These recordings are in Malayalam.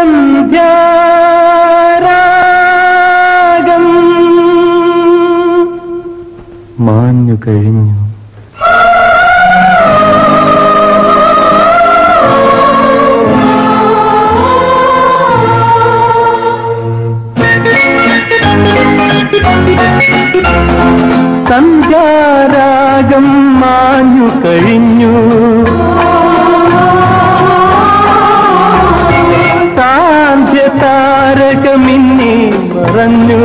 സന്ധ്യാരാഗം മാഞ്ഞു കഴിഞ്ഞു സന്ധ്യാരാഗം മാഞ്ഞു കഴിഞ്ഞു സാന്ധ്യ താരകമിന്നി മറഞ്ഞു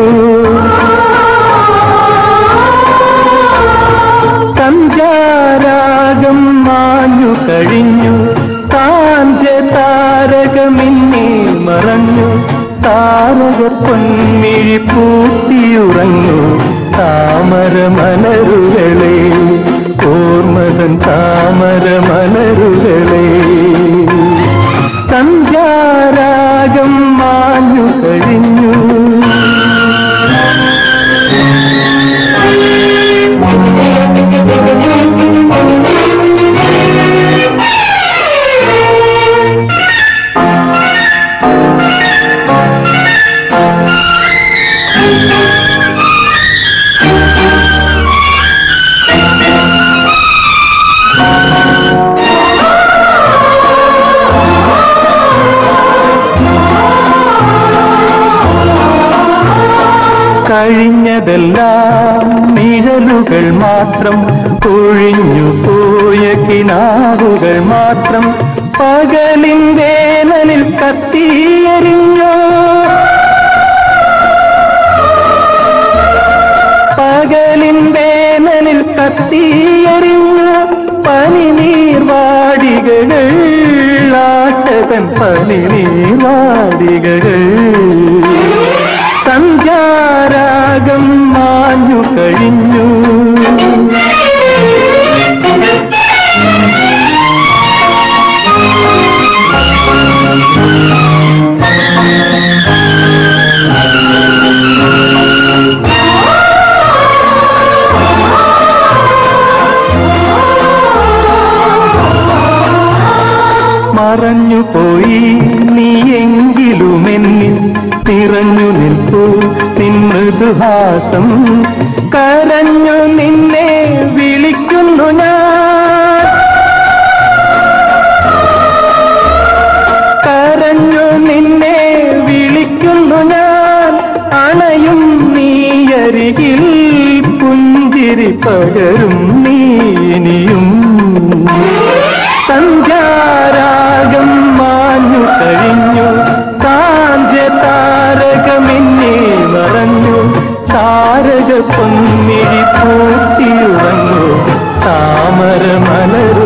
സന്ധ്യാരാഗം മാഞ്ഞു കഴിഞ്ഞു സാന്ധ്യ താരകമിന്നി മറഞ്ഞു താരക പൊന്മിഴി പൂട്ടിയുറങ്ങു താമര മലരുകളെ ഓർമ്മതൻ താമര മലരുകളെ സന്ധ്യാരാഗം മാഞ്ഞു കഴിഞ്ഞു കഴിഞ്ഞതെല്ലാം നിഴലുകൾ മാത്രം കൊഴിഞ്ഞു പോയ കിനാവുകൾ മാത്രം പകലിൻ വേനലിൽ കത്തിയെരിഞ്ഞോ പകലിൻ വേനലിൽ കത്തിയെരിഞ്ഞു പനിനീർവാടികൾ ആശകൻ പനിനീർവാടികൾ സന്ധ്യാരാഗം മാഞ്ഞു കഴിഞ്ഞു മറഞ്ഞു പോയി നീ എങ്കിലും എന്നിൽ നിറഞ്ഞു നിൽപ്പൂ നിൻ മൃദുഹാസം കരഞ്ഞു നിന്നെ വിളിക്കുന്നു ഞാൻ കരഞ്ഞു നിന്നെ വിളിക്കുന്നു ഞാൻ അണയും നീയരികിൽ പുഞ്ചിരി പകരും നീ ഇനിയും സന്ധ്യാരാഗം മാഞ്ഞു കഴിഞ്ഞു സാന്ധ്യ താരകമെന്നെ മറഞ്ഞു താരക പൊന്നിഴി പൂട്ടിയുറങ്ങു താമര മലർ